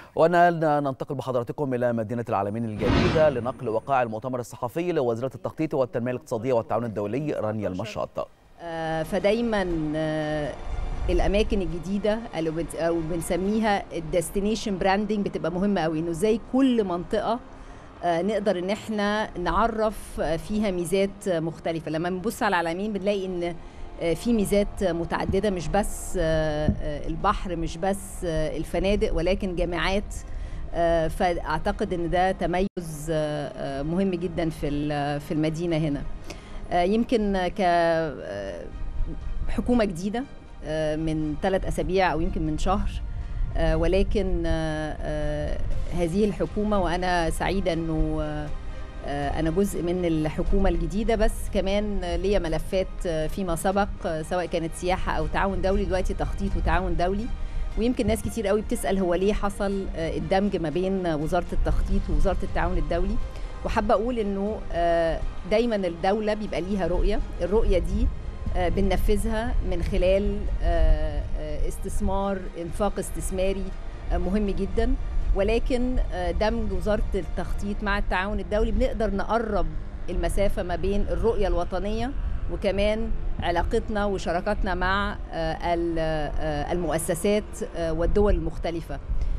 وننتقل بحضراتكم إلى مدينة العالمين الجديدة لنقل وقائع المؤتمر الصحفي لوزيرة التخطيط والتنمية الاقتصادية والتعاون الدولي رانيا المشاط آه، فدايما آه، الاماكن الجديده اللي بت- او بنسميها الديستنيشن براندنج بتبقى مهمه قوي انه ازاي كل منطقه آه، نقدر ان احنا نعرف آه، فيها ميزات آه، مختلفه لما بنبص على العلمين بنلاقي ان آه، في ميزات متعدده مش بس آه، آه، البحر مش بس آه، الفنادق ولكن جامعات آه، فاعتقد ان ده تميز آه، آه، مهم جدا في ال- في المدينه هنا آه، يمكن ك آه، حكومه جديده آه، من ثلاث اسابيع او يمكن من شهر آه، ولكن آه، آه، هذه الحكومه وانا سعيده انه آه، آه، انا جزء من الحكومه الجديده بس كمان آه، ليا ملفات آه، فيما سبق آه، سواء كانت سياحه او تعاون دولي دلوقتي تخطيط وتعاون دولي ويمكن ناس كتير قوي بتسال هو ليه حصل آه، الدمج ما بين وزاره التخطيط ووزاره التعاون الدولي وحابه اقول انه آه، دايما الدوله بيبقى ليها رؤيه الرؤيه دي آه، بننفذها من خلال آه، آه، استثمار انفاق استثماري آه، مهم جدا ولكن آه، دمج وزاره التخطيط مع التعاون الدولي بنقدر نقرب المسافه ما بين الرؤيه الوطنيه وكمان علاقتنا وشراكتنا مع آه، ال- آه، المؤسسات آه، والدول المختلفه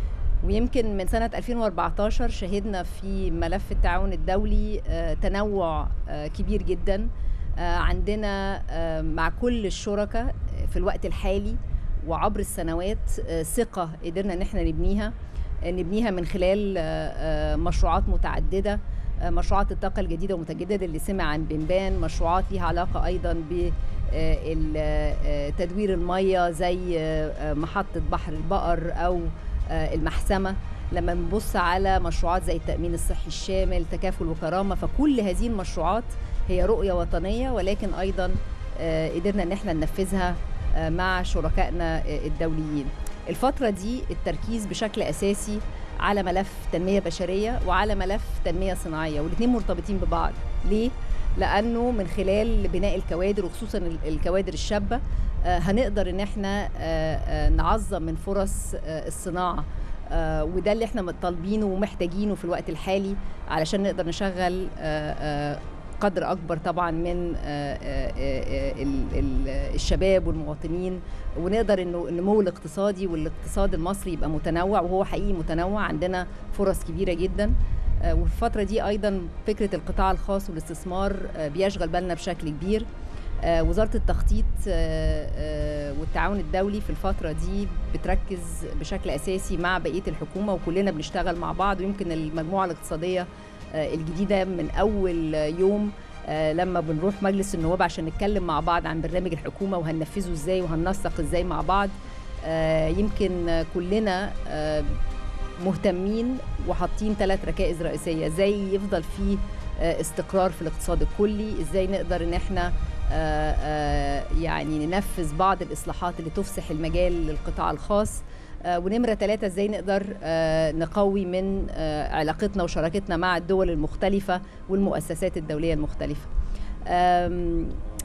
ويمكن من سنة 2014 شهدنا في ملف التعاون الدولي آه، تنوع آه، كبير جدا آه، عندنا آه، مع كل الشركاء في الوقت الحالي وعبر السنوات آه، ثقة قدرنا ان احنا نبنيها آه، نبنيها من خلال آه، آه، مشروعات متعددة آه، مشروعات الطاقة الجديدة والمتجددة اللي سمع عن بنبان مشروعات ليها علاقة أيضا ب آه، ال- آه، تدوير المية زي آه، آه، محطة بحر البقر أو آه، المحسمة لما بنبص على مشروعات زي التأمين الصحي الشامل تكافل وكرامة فكل هذه المشروعات هي رؤية وطنية ولكن أيضا آه، قدرنا ان احنا ننفذها آه، مع شركائنا آه، الدوليين الفترة دي التركيز بشكل أساسي على ملف تنمية بشرية وعلى ملف تنمية صناعية والاثنين مرتبطين ببعض ليه؟ لأنه من خلال بناء الكوادر وخصوصا ال- الكوادر الشابة آه، هنقدر ان احنا آه، آه، نعظم من فرص آه، الصناعة آه، وده اللي احنا طالبينه ومحتاجينه في الوقت الحالي علشان نقدر نشغل آه، آه، قدر اكبر طبعا من آه، آه، آه، ال- ال- الشباب والمواطنين ونقدر انه النمو الاقتصادي والاقتصاد المصري يبقى متنوع وهو حقيقي متنوع عندنا فرص كبيره جدا آه، وفي الفتره دي ايضا فكره القطاع الخاص والاستثمار آه، بيشغل بالنا بشكل كبير آه، وزاره التخطيط آه، آه، والتعاون الدولي في الفتره دي بتركز بشكل اساسي مع بقيه الحكومه وكلنا بنشتغل مع بعض ويمكن المجموعه الاقتصاديه آه، الجديده من اول يوم آه، لما بنروح مجلس النواب عشان نتكلم مع بعض عن برنامج الحكومه وهننفذه ازاي وهننسق ازاي مع بعض آه، يمكن آه، كلنا آه، مهتمين وحاطين ثلاث ركائز رئيسيه ازاي يفضل في آه، استقرار في الاقتصاد الكلي ازاي نقدر ان احنا آه، آه، يعني ننفذ بعض الاصلاحات اللي تفسح المجال للقطاع الخاص آه، ونمرة ثلاثة ازاي نقدر آه، نقوي من آه، علاقتنا وشراكتنا مع الدول المختلفة والمؤسسات الدولية المختلفة آم،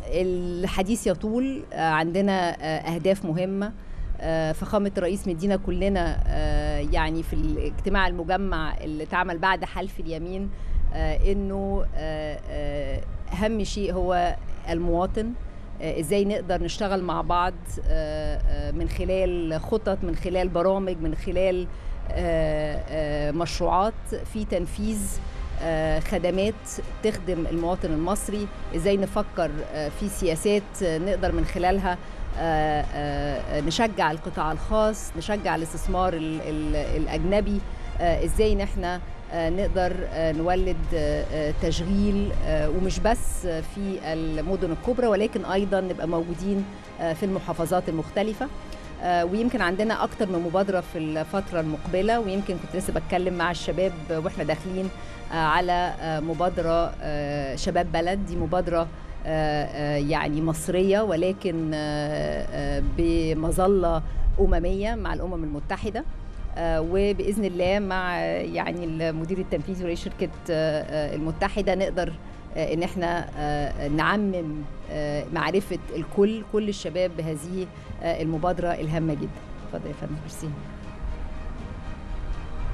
الحديث يطول آه، عندنا آه، أهداف مهمة آه، فخامة الرئيس مدينا كلنا آه، يعني في الاجتماع المجمع اللي اتعمل بعد حلف اليمين آه، انه آه، آه، اهم شيء هو المواطن آه، ازاي نقدر نشتغل مع بعض آه، آه، من خلال خطط من خلال برامج من خلال آه، آه، مشروعات في تنفيذ آه، خدمات تخدم المواطن المصري ازاي نفكر آه، في سياسات آه، نقدر من خلالها آه، آه، نشجع القطاع الخاص نشجع الاستثمار ال- ال- الاجنبي آه، ازاي ان احنا آه، نقدر آه، نولد آه، آه، تشغيل آه، ومش بس آه، في المدن الكبرى ولكن ايضا نبقى موجودين آه، في المحافظات المختلفه آه، ويمكن عندنا اكتر من مبادره في الفتره المقبله ويمكن كنت لسه بتكلم مع الشباب واحنا داخلين آه، على آه، مبادره آه، شباب بلد دي مبادره آه، آه، يعني مصريه ولكن آه، آه، بمظله امميه مع الامم المتحده آه، وباذن الله مع آه، يعني المدير التنفيذي ورئيس شركه آه، آه، المتحده نقدر آه، ان احنا آه، نعمم آه، معرفه الكل كل الشباب بهذه آه، المبادره الهامه جدا اتفضل يا فندم ميرسي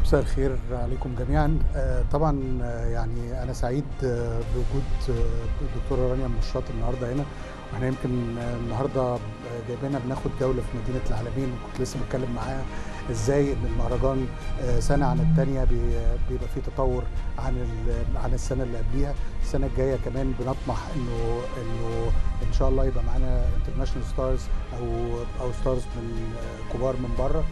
مساء الخير عليكم جميعا طبعا يعني انا سعيد بوجود الدكتوره رانيا مشاط النهارده هنا واحنا يمكن النهارده جايبينها بناخد جوله في مدينه العالمين كنت لسه بتكلم معاها ازاي ان المهرجان سنه عن الثانيه بيبقى فيه تطور عن عن السنه اللي قبليها السنه الجايه كمان بنطمح انه انه ان شاء الله يبقى معانا انترناشونال ستارز او او ستارز من كبار من بره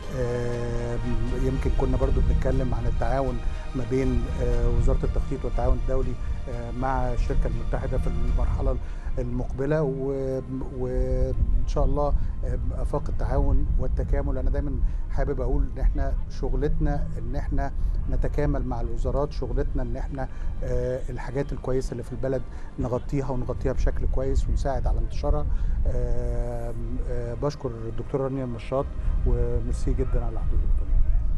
يمكن كنا برضو بنتكلم عن التعاون ما بين وزاره التخطيط والتعاون الدولي مع الشركه المتحده في المرحله المقبله وان شاء الله افاق التعاون والتكامل انا دايما حابب اقول ان احنا شغلتنا ان احنا نتكامل مع الوزارات شغلتنا ان احنا الحاجات الكويسه اللي في البلد نغطيها ونغطيها بشكل كويس ونساعد على انتشارها بشكر الدكتوره رانيا المشاط وميرسي جدا على حضورك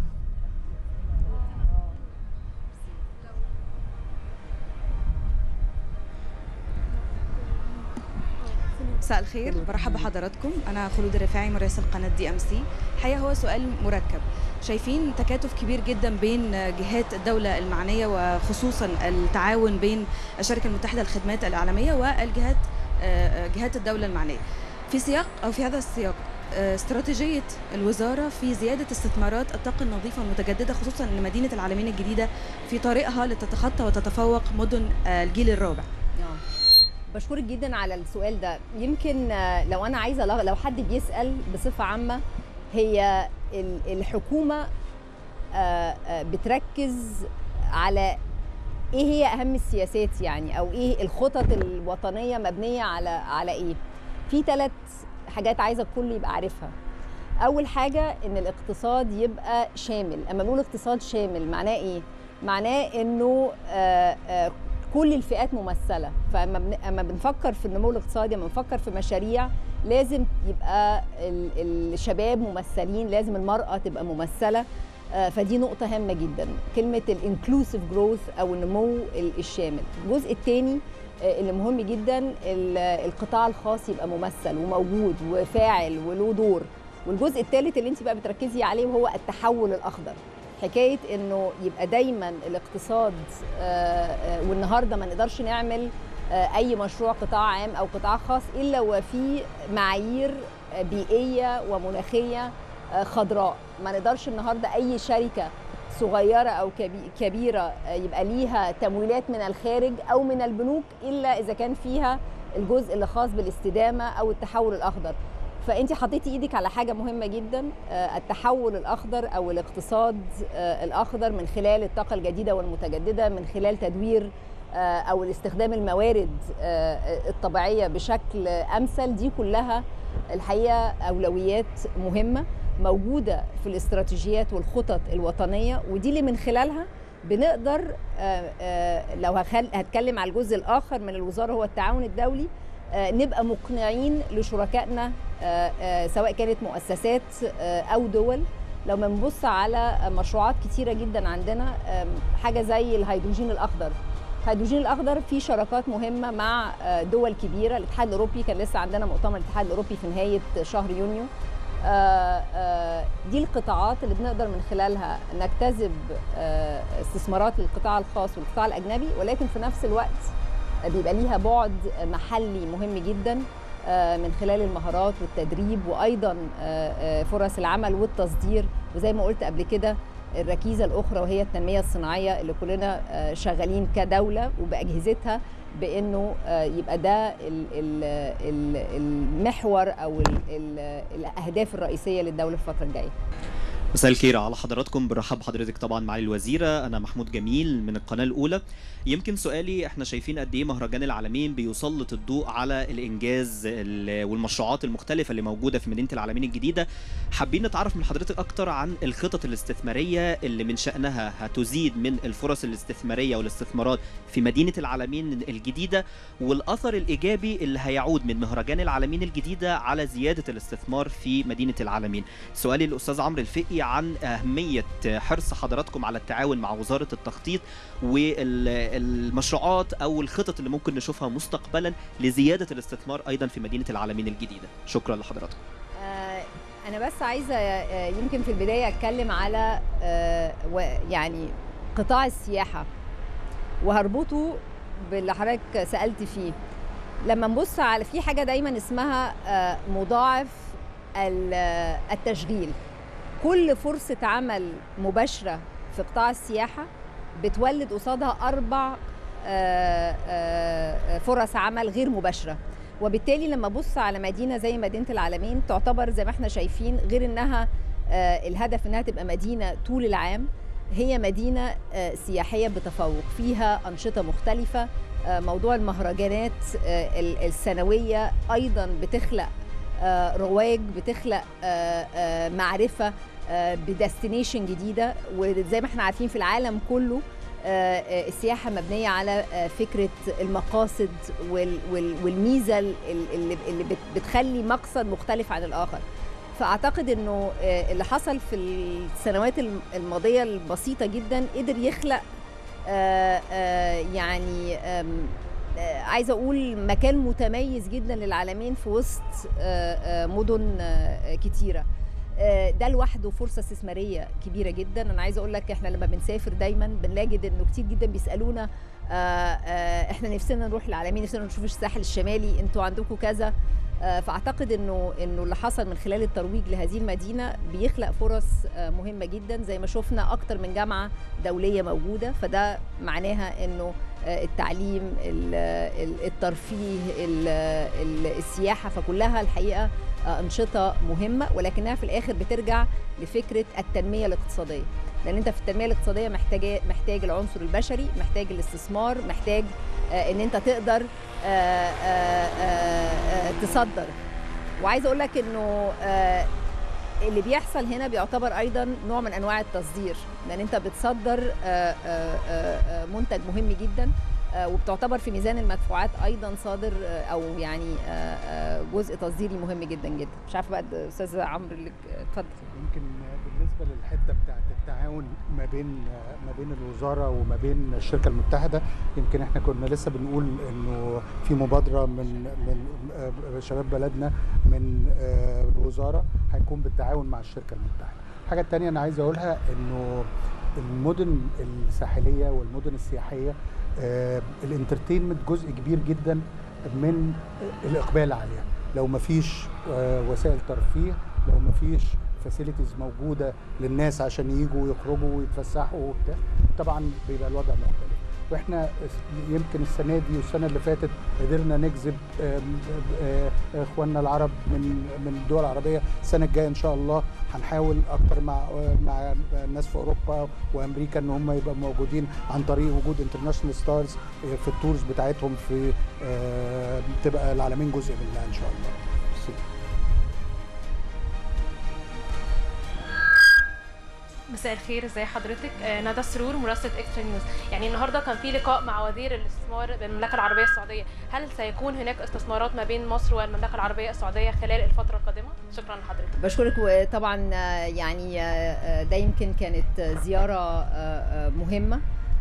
مساء الخير برحب بحضراتكم انا خلود الرفاعي مراسل قناه دي ام سي الحقيقه هو سؤال مركب شايفين تكاتف كبير جدا بين جهات الدوله المعنيه وخصوصا التعاون بين الشركه المتحده للخدمات الاعلاميه والجهات جهات الدوله المعنيه في سياق او في هذا السياق استراتيجيه الوزاره في زياده استثمارات الطاقه النظيفه والمتجدده خصوصا لمدينه العالمين الجديده في طريقها لتتخطى وتتفوق مدن الجيل الرابع بشكرك جدا على السؤال ده يمكن لو انا عايزه لو حد بيسال بصفه عامه هي الحكومه بتركز على ايه هي اهم السياسات يعني او ايه الخطط الوطنيه مبنيه على على ايه في ثلاث حاجات عايزه الكل يبقى عارفها اول حاجه ان الاقتصاد يبقى شامل اما بنقول اقتصاد شامل معناه ايه معناه انه آآ آآ كل الفئات ممثله فاما بن... اما بنفكر في النمو الاقتصادي اما بنفكر في مشاريع لازم يبقى ال... الشباب ممثلين لازم المراه تبقى ممثله فدي نقطه هامه جدا كلمه الانكلوسيف جروث او النمو الشامل الجزء الثاني اللي مهم جدا القطاع الخاص يبقى ممثل وموجود وفاعل وله دور والجزء الثالث اللي انت بقى بتركزي عليه وهو التحول الاخضر حكايه انه يبقى دايما الاقتصاد والنهارده ما نقدرش نعمل اي مشروع قطاع عام او قطاع خاص الا وفي معايير بيئيه ومناخيه خضراء ما نقدرش النهارده اي شركه صغيره او كبيره يبقى ليها تمويلات من الخارج او من البنوك الا اذا كان فيها الجزء اللي خاص بالاستدامه او التحول الاخضر فانت حطيتي ايدك على حاجه مهمه جدا التحول الاخضر او الاقتصاد الاخضر من خلال الطاقه الجديده والمتجدده من خلال تدوير او الاستخدام الموارد الطبيعيه بشكل امثل دي كلها الحقيقه اولويات مهمه موجوده في الاستراتيجيات والخطط الوطنيه ودي اللي من خلالها بنقدر لو هتكلم على الجزء الاخر من الوزاره هو التعاون الدولي نبقى مقنعين لشركائنا سواء كانت مؤسسات او دول لو ما نبص على مشروعات كتيره جدا عندنا حاجه زي الهيدروجين الاخضر الهيدروجين الاخضر في شراكات مهمه مع دول كبيره الاتحاد الاوروبي كان لسه عندنا مؤتمر الاتحاد الاوروبي في نهايه شهر يونيو دي القطاعات اللي بنقدر من خلالها نجتذب استثمارات للقطاع الخاص والقطاع الاجنبي ولكن في نفس الوقت بيبقى ليها بعد محلي مهم جدا من خلال المهارات والتدريب وايضا فرص العمل والتصدير وزي ما قلت قبل كده الركيزه الاخرى وهي التنميه الصناعيه اللي كلنا شغالين كدوله وباجهزتها بانه يبقى ده المحور او الاهداف الرئيسيه للدوله في الفتره الجايه مساء الخير على حضراتكم برحب حضرتك طبعا معالي الوزيره انا محمود جميل من القناه الاولى يمكن سؤالي احنا شايفين قد ايه مهرجان العالمين بيسلط الضوء على الانجاز والمشروعات المختلفه اللي موجوده في مدينه العالمين الجديده حابين نتعرف من حضرتك اكتر عن الخطط الاستثماريه اللي من شانها هتزيد من الفرص الاستثماريه والاستثمارات في مدينه العالمين الجديده والاثر الايجابي اللي هيعود من مهرجان العالمين الجديده على زياده الاستثمار في مدينه العالمين سؤالي للاستاذ عمرو الفقي عن اهميه حرص حضراتكم على التعاون مع وزاره التخطيط والمشروعات او الخطط اللي ممكن نشوفها مستقبلا لزياده الاستثمار ايضا في مدينه العالمين الجديده شكرا لحضراتكم انا بس عايزه آه، يمكن في البدايه اتكلم على آه، و- يعني قطاع السياحه وهربطه باللي حضرتك سالت فيه لما نبص على في حاجه دايما اسمها آه، مضاعف ال- آه، التشغيل كل فرصه عمل مباشره في قطاع السياحه بتولد قصادها اربع آه، آه، فرص عمل غير مباشره وبالتالي لما ابص على مدينه زي مدينه العالمين تعتبر زي ما احنا شايفين غير انها آه، الهدف انها تبقى مدينه طول العام هي مدينه آه، سياحيه بتفوق فيها انشطه مختلفه آه، موضوع المهرجانات آه، ال- السنويه ايضا بتخلق آه، رواج بتخلق آه، آه، معرفه بديستنيشن جديده وزي ما احنا عارفين في العالم كله آه، آه، السياحه مبنيه على آه، فكره المقاصد وال- وال- والميزه ال- اللي اللي بت- بتخلي مقصد مختلف عن الاخر فاعتقد انه آه، اللي حصل في السنوات الم- الماضيه البسيطه جدا قدر يخلق آه، آه، يعني آم، آه، عايزه اقول مكان متميز جدا للعالمين في وسط آه، آه، مدن آه، كتيره آه، ده لوحده فرصه استثماريه كبيره جدا انا عايزه اقول لك احنا لما بنسافر دايما بنلاقي انه كتير جدا بيسالونا آه، آه، احنا نفسنا نروح العالمين نفسنا نشوف الساحل الشمالي انتوا عندكم كذا آه، فاعتقد انه انه اللي حصل من خلال الترويج لهذه المدينه بيخلق فرص آه، مهمه جدا زي ما شفنا اكتر من جامعه دوليه موجوده فده معناها انه آه، التعليم ال- ال- الترفيه ال- ال- السياحه فكلها الحقيقه آه، انشطه مهمه ولكنها في الاخر بترجع لفكره التنميه الاقتصاديه لان انت في التنميه الاقتصاديه محتاج محتاج العنصر البشري محتاج الاستثمار محتاج آه، ان انت تقدر آه، آه، آه، آه، تصدر وعايزه اقول لك انه آه، اللي بيحصل هنا بيعتبر ايضا نوع من انواع التصدير لان انت بتصدر آه، آه، آه، آه، منتج مهم جدا آه، وبتعتبر في ميزان المدفوعات ايضا صادر آه، او يعني آه، آه، جزء تصديري مهم جدا جدا مش عارفه بقى ده استاذ عمرو اللي اتفضل يمكن بالنسبه للحته بتاعه التعاون ما بين ما بين الوزاره وما بين الشركه المتحده يمكن احنا كنا لسه بنقول انه في مبادره من من آه، شباب بلدنا من آه، الوزاره هيكون بالتعاون مع الشركه المتحده. الحاجه الثانيه انا عايز اقولها انه المدن الساحليه والمدن السياحيه آه، الانترتينمنت جزء كبير جدا من الاقبال عليها لو ما فيش وسائل ترفيه لو ما فيش فاسيلتيز موجوده للناس عشان يجوا ويخرجوا ويتفسحوا وبتاع طبعا بيبقى الوضع مختلف واحنا يمكن السنه دي والسنه اللي فاتت قدرنا نجذب آم، آه، اخواننا العرب من من الدول العربيه السنه الجايه ان شاء الله هنحاول اكتر مع مع الناس في اوروبا وامريكا ان هم يبقوا موجودين عن طريق وجود انترناشونال ستارز في التورز بتاعتهم في آه، تبقى العالمين جزء منها ان شاء الله مساء الخير ازي حضرتك آه، ندى سرور مراسله اكسترا نيوز يعني النهارده كان في لقاء مع وزير الاستثمار بالمملكه العربيه السعوديه هل سيكون هناك استثمارات ما بين مصر والمملكه العربيه السعوديه خلال الفتره القادمه شكرا لحضرتك بشكرك وطبعا آه، يعني آه، آه، ده يمكن كانت آه، زياره آه، آه، مهمه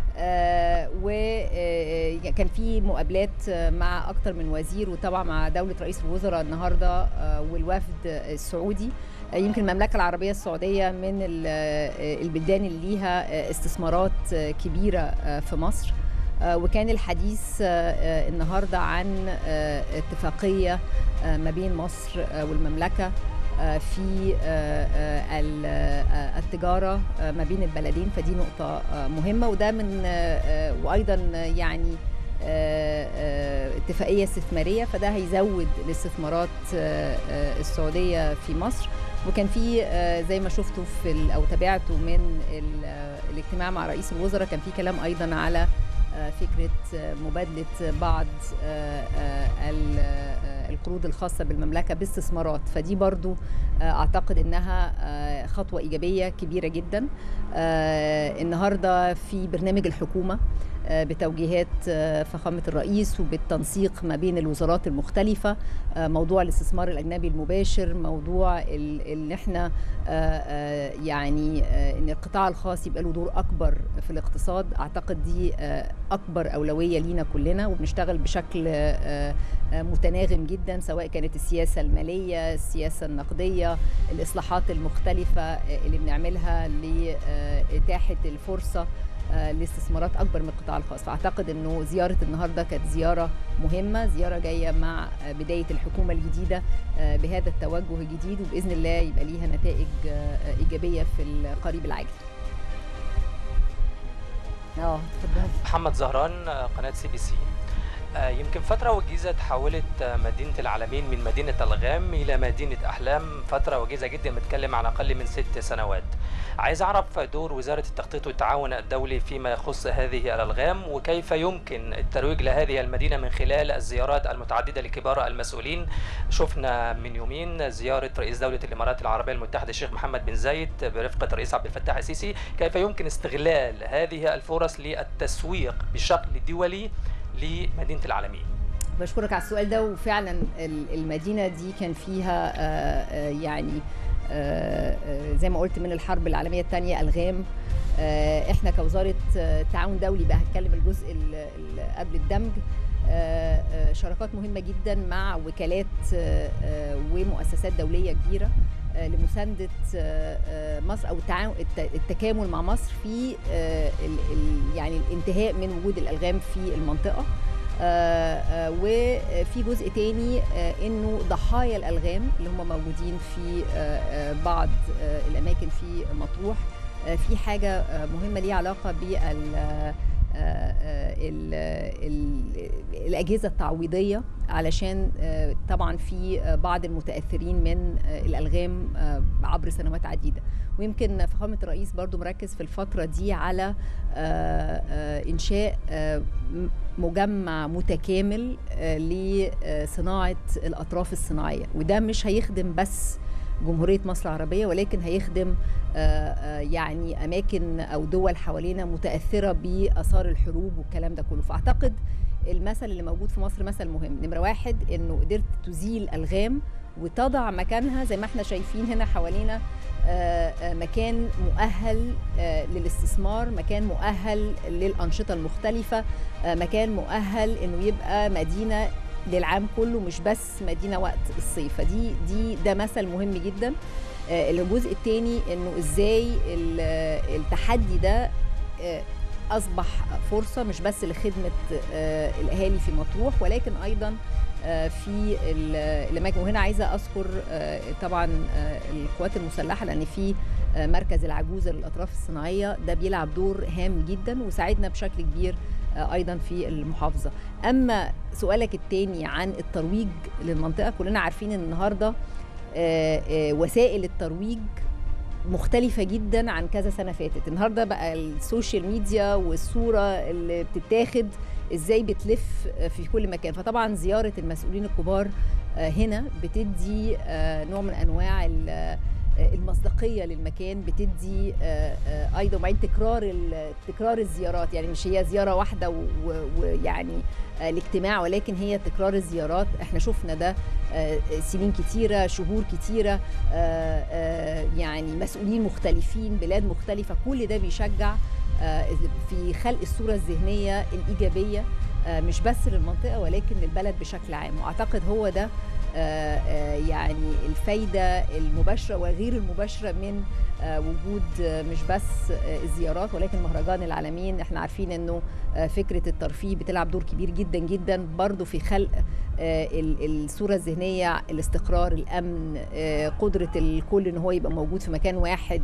وكان في مقابلات آه، مع اكتر من وزير وطبعا مع دوله رئيس الوزراء النهارده آه، والوفد السعودي آه، يمكن المملكه العربيه السعوديه من ال- آه، البلدان اللي ليها آه، استثمارات آه، كبيره آه، في مصر آه، وكان الحديث آه، آه، النهارده عن آه، اتفاقيه آه، ما بين مصر آه، والمملكه آه، في آه، آه، ال- آه، التجاره آه، ما بين البلدين فدي نقطه آه، مهمه وده من آه، آه، وايضا يعني آه، آه، اتفاقيه استثماريه فده هيزود الاستثمارات آه، آه، السعوديه في مصر وكان في آه، زي ما شفتوا في ال- او تابعتوا من ال- آه، الاجتماع مع رئيس الوزراء كان في كلام ايضا على آه، فكره آه، مبادله بعض آه، آه، ال- آه، القروض الخاصه بالمملكه باستثمارات فدي برضو آه، اعتقد انها آه، خطوه ايجابيه كبيره جدا آه، النهارده في برنامج الحكومه بتوجيهات فخامة الرئيس وبالتنسيق ما بين الوزارات المختلفة موضوع الاستثمار الأجنبي المباشر موضوع ان احنا يعني ان القطاع الخاص يبقى له دور أكبر في الاقتصاد أعتقد دي أكبر أولوية لينا كلنا وبنشتغل بشكل متناغم جدا سواء كانت السياسة المالية السياسة النقدية الإصلاحات المختلفة اللي بنعملها لإتاحة الفرصة لاستثمارات اكبر من القطاع الخاص فاعتقد انه زياره النهارده كانت زياره مهمه زياره جايه مع بدايه الحكومه الجديده بهذا التوجه الجديد وباذن الله يبقى ليها نتائج ايجابيه في القريب العاجل اه اتفضل محمد زهران قناه سي بي سي يمكن فترة وجيزة تحولت مدينة العالمين من مدينة الغام إلى مدينة أحلام فترة وجيزة جدا بتكلم عن أقل من ست سنوات عايز أعرف دور وزارة التخطيط والتعاون الدولي فيما يخص هذه الألغام وكيف يمكن الترويج لهذه المدينة من خلال الزيارات المتعددة لكبار المسؤولين شفنا من يومين زيارة رئيس دولة الإمارات العربية المتحدة الشيخ محمد بن زايد برفقة الرئيس عبد الفتاح السيسي كيف يمكن استغلال هذه الفرص للتسويق بشكل دولي لمدينه العالمين بشكرك على السؤال ده وفعلا المدينه دي كان فيها يعني زي ما قلت من الحرب العالميه الثانيه الغام احنا كوزاره تعاون دولي بقى هتكلم الجزء اللي قبل الدمج شراكات مهمه جدا مع وكالات ومؤسسات دوليه كبيره لمسانده مصر او التكامل مع مصر في يعني الانتهاء من وجود الالغام في المنطقه وفي جزء تاني انه ضحايا الالغام اللي هم موجودين في بعض الاماكن في مطروح في حاجه مهمه ليها علاقه بال ال ال الاجهزه التعويضيه علشان طبعا في بعض المتاثرين من الالغام عبر سنوات عديده ويمكن فخامه الرئيس برضو مركز في الفتره دي على انشاء مجمع متكامل لصناعه الاطراف الصناعيه وده مش هيخدم بس جمهوريه مصر العربيه ولكن هيخدم يعني اماكن او دول حوالينا متاثره باثار الحروب والكلام ده كله فاعتقد المثل اللي موجود في مصر مثل مهم نمره واحد انه قدرت تزيل الغام وتضع مكانها زي ما احنا شايفين هنا حوالينا مكان مؤهل للاستثمار مكان مؤهل للأنشطة المختلفة مكان مؤهل انه يبقى مدينة للعام كله مش بس مدينة وقت الصيف فدي دي ده مثل مهم جدا الجزء الثاني انه ازاي التحدي ده اصبح فرصه مش بس لخدمه الاهالي في مطروح ولكن ايضا في الاماكن وهنا عايزه اذكر طبعا القوات المسلحه لان في مركز العجوزه للاطراف الصناعيه ده بيلعب دور هام جدا وساعدنا بشكل كبير ايضا في المحافظه اما سؤالك الثاني عن الترويج للمنطقه كلنا عارفين ان النهارده وسائل الترويج مختلفة جدا عن كذا سنة فاتت النهاردة بقى السوشيال ميديا والصورة اللي بتتاخد ازاي بتلف في كل مكان فطبعا زيارة المسؤولين الكبار هنا بتدي نوع من انواع المصداقيه للمكان بتدي ايضا وبعدين تكرار تكرار الزيارات يعني مش هي زياره واحده ويعني الاجتماع ولكن هي تكرار الزيارات احنا شفنا ده سنين كتيره شهور كتيره يعني مسؤولين مختلفين بلاد مختلفه كل ده بيشجع في خلق الصوره الذهنيه الايجابيه مش بس للمنطقه ولكن للبلد بشكل عام واعتقد هو ده يعني الفايده المباشره وغير المباشره من وجود مش بس الزيارات ولكن مهرجان العالمين احنا عارفين انه فكره الترفيه بتلعب دور كبير جدا جدا برضو في خلق الصوره الذهنيه الاستقرار الامن قدره الكل ان هو يبقى موجود في مكان واحد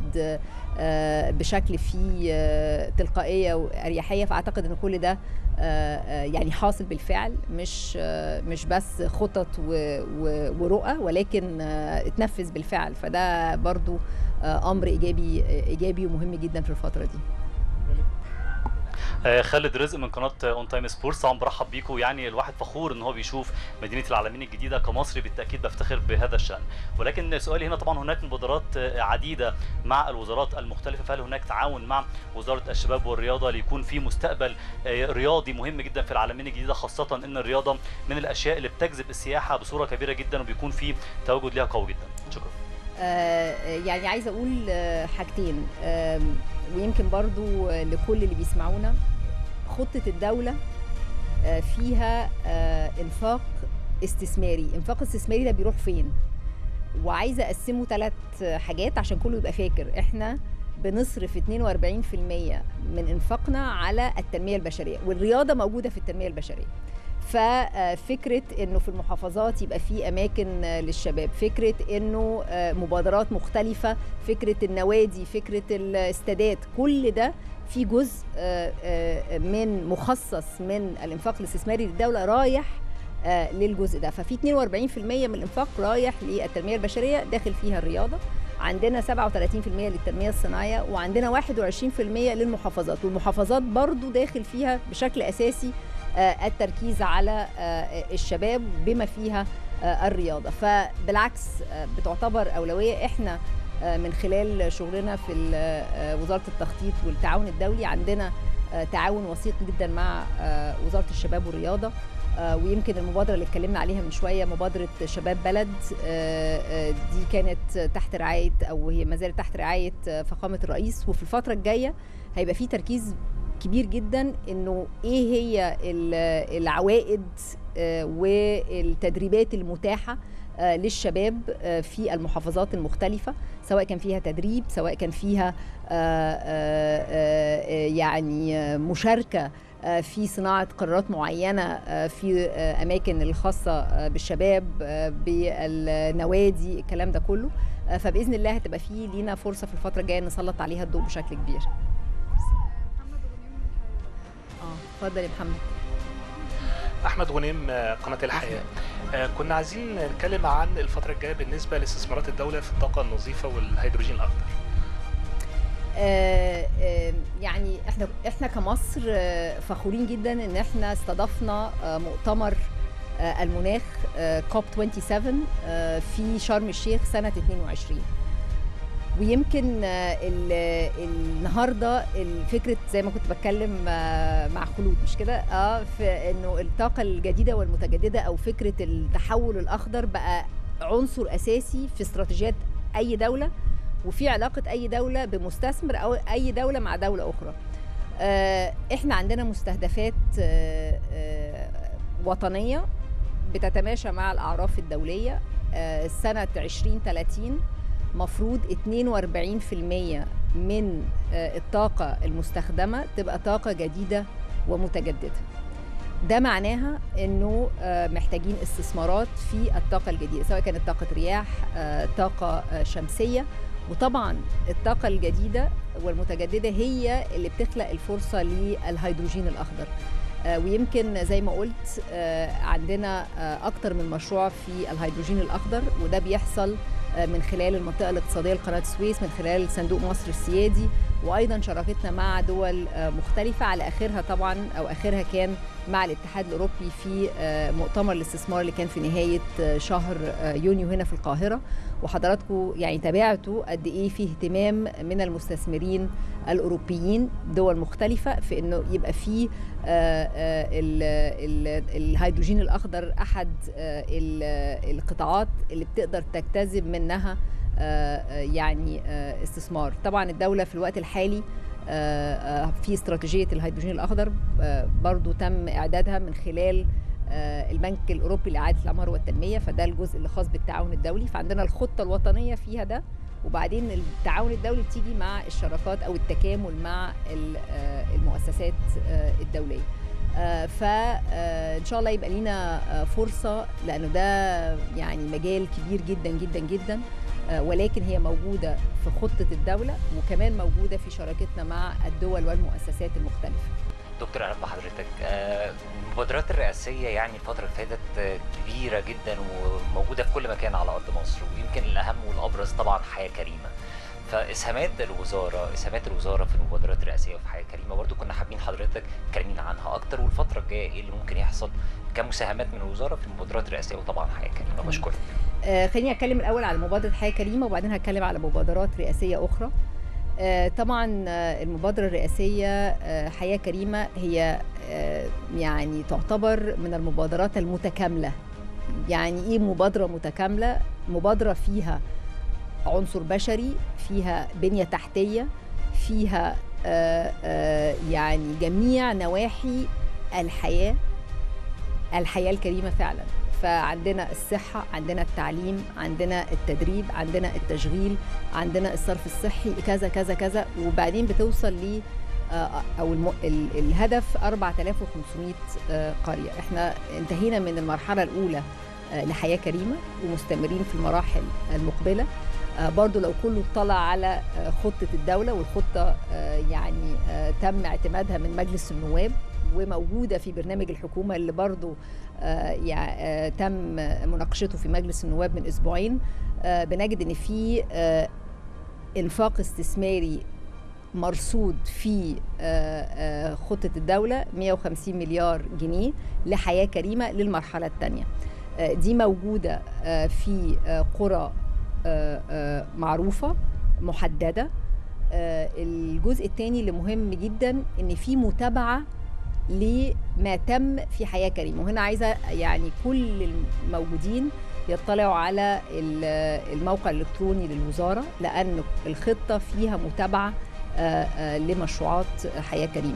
بشكل فيه تلقائيه واريحيه فاعتقد ان كل ده يعني حاصل بالفعل مش مش بس خطط ورؤى ولكن اتنفذ بالفعل فده برضو امر ايجابي ايجابي ومهم جدا في الفتره دي آه، خالد رزق من قناه اون تايم سبورتس طبعا برحب بيكم يعني الواحد فخور ان هو بيشوف مدينه العالمين الجديده كمصري بالتاكيد بفتخر بهذا الشان ولكن سؤالي هنا طبعا هناك مبادرات آه، عديده مع الوزارات المختلفه فهل هناك تعاون مع وزاره الشباب والرياضه ليكون في مستقبل آه، رياضي مهم جدا في العالمين الجديده خاصه ان الرياضه من الاشياء اللي بتجذب السياحه بصوره كبيره جدا وبيكون في تواجد ليها قوي جدا شكرا آه، يعني عايزه اقول آه، حاجتين آم، ويمكن برضو آه، لكل اللي بيسمعونا خطه الدوله آه، فيها آه، انفاق استثماري انفاق استثماري ده بيروح فين وعايزه اقسمه ثلاث حاجات عشان كله يبقى فاكر احنا بنصرف 42% من انفاقنا على التنميه البشريه والرياضه موجوده في التنميه البشريه ففكره انه في المحافظات يبقى في اماكن للشباب فكره انه مبادرات مختلفه فكره النوادي فكره الاستادات كل ده في جزء من مخصص من الانفاق الاستثماري للدوله رايح آه، للجزء ده ففي 42% من الانفاق رايح للتنميه البشريه داخل فيها الرياضه عندنا 37% للتنميه الصناعيه وعندنا 21% للمحافظات والمحافظات برضو داخل فيها بشكل اساسي آه، التركيز على آه، الشباب بما فيها آه، الرياضه فبالعكس آه، بتعتبر اولويه احنا آه، من خلال شغلنا في ال- آه، وزاره التخطيط والتعاون الدولي عندنا آه، تعاون وثيق جدا مع آه، وزاره الشباب والرياضه آه، ويمكن المبادره اللي اتكلمنا عليها من شويه مبادره شباب بلد آه، آه، دي كانت تحت رعايه او هي ما زالت تحت رعايه آه، فخامه الرئيس وفي الفتره الجايه هيبقى في تركيز كبير جدا انه ايه هي ال- العوائد آه، والتدريبات المتاحه آه، للشباب آه، في المحافظات المختلفه سواء كان فيها تدريب سواء كان فيها آه، آه، آه، يعني آه، مشاركه آه، في صناعه قرارات معينه آه، في آه، اماكن الخاصه آه، بالشباب آه، بالنوادي الكلام ده كله آه، فباذن الله هتبقى في لينا فرصه في الفتره الجايه نسلط عليها الضوء بشكل كبير اه اتفضل يا محمد احمد غنيم آه، قناه الحياه آه، كنا عايزين نتكلم عن الفتره الجايه بالنسبه لاستثمارات الدوله في الطاقه النظيفه والهيدروجين الاخضر آه، آه، يعني احنا احنا كمصر آه، فخورين جدا ان احنا استضفنا آه، مؤتمر آه، المناخ كوب 27 آه، في شرم الشيخ سنه 22 ويمكن آه، ال- النهارده الفكره زي ما كنت بتكلم آه، مع خلود مش كده اه في انه الطاقه الجديده والمتجدده او فكره التحول الاخضر بقى عنصر اساسي في استراتيجيات اي دوله وفي علاقه اي دوله بمستثمر او اي دوله مع دوله اخرى آه، احنا عندنا مستهدفات آه، آه، وطنيه بتتماشى مع الاعراف الدوليه آه، سنه 2030 مفروض 42% من آه، الطاقه المستخدمه تبقى طاقه جديده ومتجدده ده معناها انه آه، محتاجين استثمارات في الطاقه الجديده سواء كانت طاقه رياح آه، طاقه آه، شمسيه وطبعا الطاقه الجديده والمتجدده هي اللي بتخلق الفرصه للهيدروجين الاخضر آه، ويمكن زي ما قلت آه، عندنا آه، اكتر من مشروع في الهيدروجين الاخضر وده بيحصل آه، من خلال المنطقه الاقتصاديه لقناه السويس من خلال صندوق مصر السيادي وايضا شراكتنا مع دول آه، مختلفه على اخرها طبعا او اخرها كان مع الاتحاد الاوروبي في آه، مؤتمر الاستثمار اللي كان في نهايه آه، شهر آه، يونيو هنا في القاهره وحضراتكم يعني تابعتوا قد ايه في اهتمام من المستثمرين الاوروبيين دول مختلفه في انه يبقى في آه، آه، ال- ال- الهيدروجين الاخضر احد آه، ال- القطاعات اللي بتقدر تجتذب منها آه، آه، يعني آه، استثمار طبعا الدوله في الوقت الحالي آه، آه، في استراتيجيه الهيدروجين الاخضر آه، برضو تم اعدادها من خلال آه، البنك الاوروبي لاعاده العمار والتنميه فده الجزء اللي خاص بالتعاون الدولي فعندنا الخطه الوطنيه فيها ده وبعدين التعاون الدولي بتيجي مع الشراكات او التكامل مع ال- آه، المؤسسات آه، الدوليه فان شاء الله يبقى لينا آه، فرصه لانه ده يعني مجال كبير جدا جدا جدا آه، ولكن هي موجوده في خطه الدوله وكمان موجوده في شراكتنا مع الدول والمؤسسات المختلفه دكتور اهلا بحضرتك آه، المبادرات الرئاسيه يعني الفتره اللي فاتت آه، كبيره جدا وموجوده في كل مكان على ارض مصر ويمكن الاهم والابرز طبعا حياه كريمه فاسهامات الوزاره اسهامات الوزاره في المبادرات الرئاسيه وفي حياه كريمه برضو كنا حابين حضرتك تكلمينا عنها اكتر والفتره الجايه ايه اللي ممكن يحصل كمساهمات من الوزاره في المبادرات الرئاسيه وطبعا حياه كريمه بشكرك آه، خليني اتكلم الاول على مبادره حياه كريمه وبعدين هتكلم على مبادرات رئاسيه اخرى آه، طبعا آه، المبادره الرئاسيه آه، حياه كريمه هي آه، يعني تعتبر من المبادرات المتكامله يعني ايه مبادره متكامله مبادره فيها عنصر بشري فيها بنيه تحتيه فيها آه، آه، يعني جميع نواحي الحياه الحياه الكريمه فعلا فعندنا الصحه عندنا التعليم عندنا التدريب عندنا التشغيل عندنا الصرف الصحي كذا كذا كذا وبعدين بتوصل ل آه، او الم... ال- الهدف 4500 آه، قريه احنا انتهينا من المرحله الاولى آه، لحياه كريمه ومستمرين في المراحل المقبله آه، برضو لو كله اطلع على آه، خطه الدوله والخطه آه، يعني آه، تم اعتمادها من مجلس النواب وموجوده في برنامج الحكومه اللي برضو آه، يع- آه، تم مناقشته في مجلس النواب من اسبوعين آه، بنجد ان في آه، انفاق استثماري مرصود في آه، آه، خطه الدوله 150 مليار جنيه لحياه كريمه للمرحله الثانيه دي موجوده آه، في آه، قرى آه، آه، معروفه محدده آه، الجزء الثاني اللي مهم جدا ان في متابعه لما تم في حياه كريمه وهنا عايزه يعني كل الموجودين يطلعوا على ال- الموقع الالكتروني للوزاره لان الخطه فيها متابعه آه، آه، لمشروعات حياه كريمه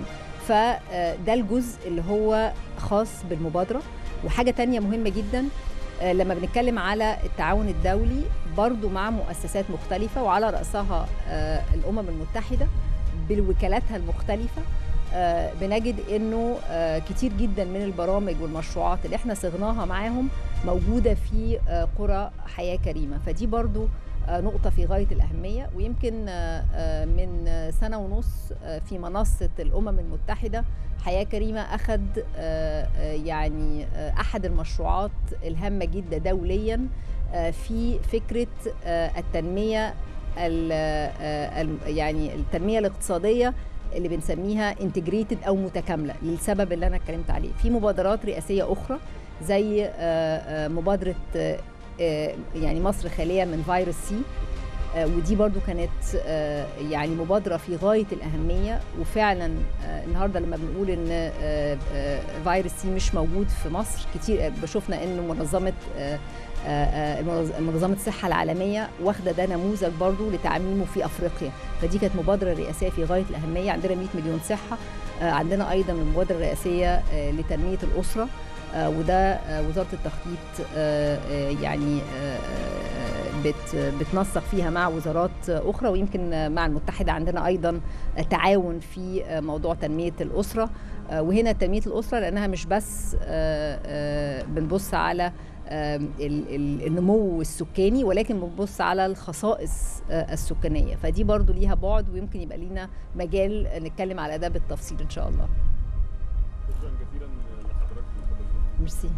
فده الجزء اللي هو خاص بالمبادره وحاجه تانية مهمه جدا آه، لما بنتكلم على التعاون الدولي برضو مع مؤسسات مختلفة وعلى رأسها آه، الأمم المتحدة بالوكالاتها المختلفة آه، بنجد انه آه، كتير جدا من البرامج والمشروعات اللي احنا صغناها معاهم موجودة في آه، قرى حياة كريمة فدي برضو آه، نقطة في غاية الأهمية ويمكن آه، آه، من آه، سنة ونص آه، في منصة الأمم المتحدة حياة كريمة أخذ آه، آه، يعني آه، أحد المشروعات الهامة جدا دوليا آه، في فكرة آه، التنمية ال- آه، الم- يعني التنمية الاقتصادية اللي بنسميها انتجريتد او متكامله للسبب اللي انا اتكلمت عليه في مبادرات رئاسيه اخرى زي آه، آه، مبادره آه، آه، يعني مصر خاليه من فيروس سي آه، ودي برضو كانت آه، يعني مبادرة في غاية الأهمية وفعلا آه، النهاردة لما بنقول إن آه، آه، فيروس سي مش موجود في مصر كتير آه، شفنا إنه منظمة آه، آه، آه، المنظ- منظمة الصحة العالمية واخدة ده نموذج برضو لتعميمه في أفريقيا فدي كانت مبادرة رئاسية في غاية الأهمية عندنا 100 مليون صحة آه، عندنا أيضا المبادرة الرئاسية آه، لتنمية الأسرة آه، وده آه، وزارة التخطيط آه، آه، يعني آه، آه، بت بتنسق فيها مع وزارات أخرى ويمكن آه، مع المتحدة عندنا أيضا آه، تعاون في آه، موضوع تنمية الأسرة آه، وهنا تنمية الأسرة لأنها مش بس آه، آه، بنبص على آم، ال- ال- النمو السكاني ولكن بنبص على الخصائص آه، السكانيه فدي برضو ليها بعد ويمكن يبقى لينا مجال نتكلم على ده بالتفصيل ان شاء الله شكرا جزيلا لحضرتك ميرسي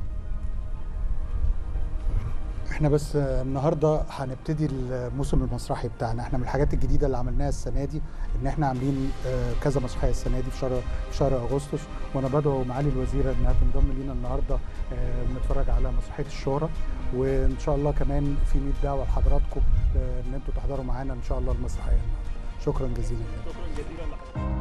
احنا بس آه، النهارده هنبتدي الموسم المسرحي بتاعنا احنا من الحاجات الجديده اللي عملناها السنه دي ان احنا عاملين آه، كذا مسرحيه السنه دي في شهر في شهر اغسطس وانا بدعو معالي الوزيره انها تنضم لينا النهارده آه، بنتفرج على مسرحيه الشهره وان شاء الله كمان في 100 دعوه لحضراتكم آه، ان انتوا تحضروا معانا ان شاء الله المسرحيه النهارده شكرا جزيلا شكرا جزيلا لحضرتك